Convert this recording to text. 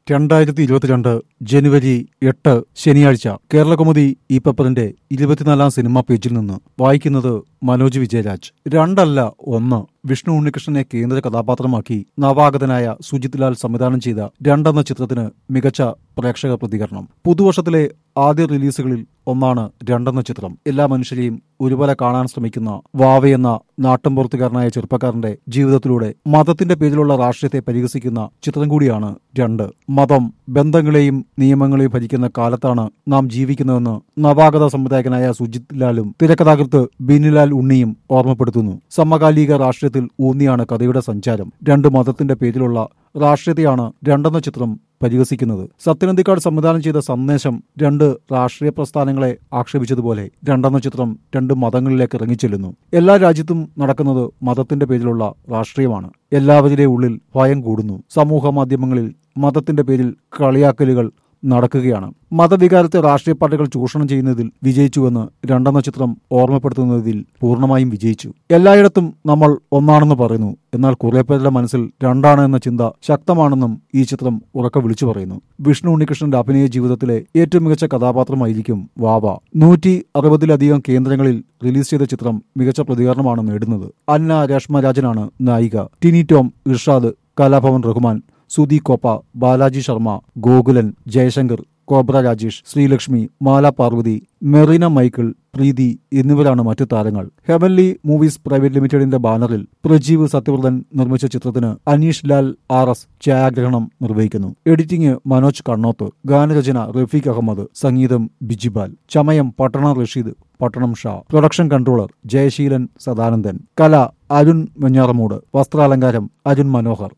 രണ്ടായിരത്തി ഇരുപത്തിരണ്ട് ജനുവരി എട്ട് ശനിയാഴ്ച കേരളകൗമുദി ഈ പേപ്പറിന്റെ ഇരുപത്തിനാലാം സിനിമാ പേജിൽ നിന്ന് വായിക്കുന്നത് മനോജ് വിജയരാജ് രണ്ടല്ല ഒന്ന് വിഷ്ണു ഉണ്ണികൃഷ്ണനെ കേന്ദ്ര കഥാപാത്രമാക്കി നവാഗതനായ സുജിത് ലാൽ സംവിധാനം ചെയ്ത രണ്ടെന്ന ചിത്രത്തിന് മികച്ച പ്രേക്ഷക പ്രതികരണം പുതുവർഷത്തിലെ ആദ്യ റിലീസുകളിൽ ഒന്നാണ് രണ്ടെന്ന ചിത്രം എല്ലാ മനുഷ്യരെയും ഒരുപോലെ കാണാൻ ശ്രമിക്കുന്ന വാവയെന്ന നാട്ടിൻപുറത്തുകാരനായ ചെറുപ്പക്കാരന്റെ ജീവിതത്തിലൂടെ മതത്തിന്റെ പേരിലുള്ള രാഷ്ട്രീയത്തെ പരിഹസിക്കുന്ന ചിത്രം കൂടിയാണ് രണ്ട് മതം ബന്ധങ്ങളെയും നിയമങ്ങളെയും ഭരിക്കുന്ന കാലത്താണ് നാം ജീവിക്കുന്നതെന്ന് നവാഗത സംവിധായകനായ സുജിത് ലാലും തിരക്കഥാകൃത്ത് ബിനിലാൽ ഉണ്ണിയും ഓർമ്മപ്പെടുത്തുന്നു സമകാലിക രാഷ്ട്രീയത്തിൽ ഊന്നിയാണ് കഥയുടെ സഞ്ചാരം രണ്ട് മതത്തിന്റെ പേരിലുള്ള രാഷ്ട്രീയത്തെയാണ് രണ്ടെന്ന ചിത്രം പരിഹസിക്കുന്നത് സത്യനന്ദിക്കാട് സംവിധാനം ചെയ്ത സന്ദേശം രണ്ട് രാഷ്ട്രീയ പ്രസ്ഥാനങ്ങളെ ആക്ഷേപിച്ചതുപോലെ രണ്ടെന്ന ചിത്രം രണ്ട് മതങ്ങളിലേക്ക് ഇറങ്ങിച്ചെല്ലുന്നു എല്ലാ രാജ്യത്തും നടക്കുന്നത് മതത്തിന്റെ പേരിലുള്ള രാഷ്ട്രീയമാണ് എല്ലാവരുടെ ഉള്ളിൽ ഭയം കൂടുന്നു സമൂഹ മാധ്യമങ്ങളിൽ മതത്തിന്റെ പേരിൽ കളിയാക്കലുകൾ നടക്കുകയാണ് മതവികാരത്തെ രാഷ്ട്രീയ പാർട്ടികൾ ചൂഷണം ചെയ്യുന്നതിൽ വിജയിച്ചുവെന്ന് രണ്ടെന്ന ചിത്രം ഓർമ്മപ്പെടുത്തുന്നതിൽ പൂർണ്ണമായും വിജയിച്ചു എല്ലായിടത്തും നമ്മൾ ഒന്നാണെന്ന് പറയുന്നു എന്നാൽ കുറെ പേരുടെ മനസ്സിൽ രണ്ടാണ് എന്ന ചിന്ത ശക്തമാണെന്നും ഈ ചിത്രം ഉറക്കെ വിളിച്ചു പറയുന്നു വിഷ്ണു ഉണ്ണികൃഷ്ണന്റെ അഭിനയ ജീവിതത്തിലെ ഏറ്റവും മികച്ച കഥാപാത്രമായിരിക്കും വാവ നൂറ്റി അറുപതിലധികം കേന്ദ്രങ്ങളിൽ റിലീസ് ചെയ്ത ചിത്രം മികച്ച പ്രതികരണമാണ് നേടുന്നത് അന്ന രശ്മരാജനാണ് നായിക Tini Tom Irshad Kalabhavan Rahman Sudhi Koppa Balaji Sharma Gokulan Jayashankar Cobra Rajesh Sreelakshmi Mala Parvathy Mareena Michael Preethi എന്നിവരാണ് മറ്റു താരങ്ങൾ ഹെവൻലി മൂവീസ് പ്രൈവറ്റ് ലിമിറ്റഡിന്റെ ബാനറിൽ പ്രജീവ് സത്യവ്രതൻ നിർമ്മിച്ച ചിത്രത്തിന് അനീഷ് ലാൽ ആർ എസ് ഛായാഗ്രഹണം നിർവഹിക്കുന്നു എഡിറ്റിംഗ് മനോജ് കണ്ണോത്ത് ഗാനരചന റഫീഖ് അഹമ്മദ് സംഗീതം ബിജിബാൽ ചമയം പട്ടണ റഷീദ് പട്ടണം ഷാ പ്രൊഡക്ഷൻ കൺട്രോളർ ജയശീലൻ സദാനന്ദൻ കല അരുൺ വെഞ്ഞാറമൂട് വസ്ത്രാലങ്കാരം അരുൺ മനോഹർ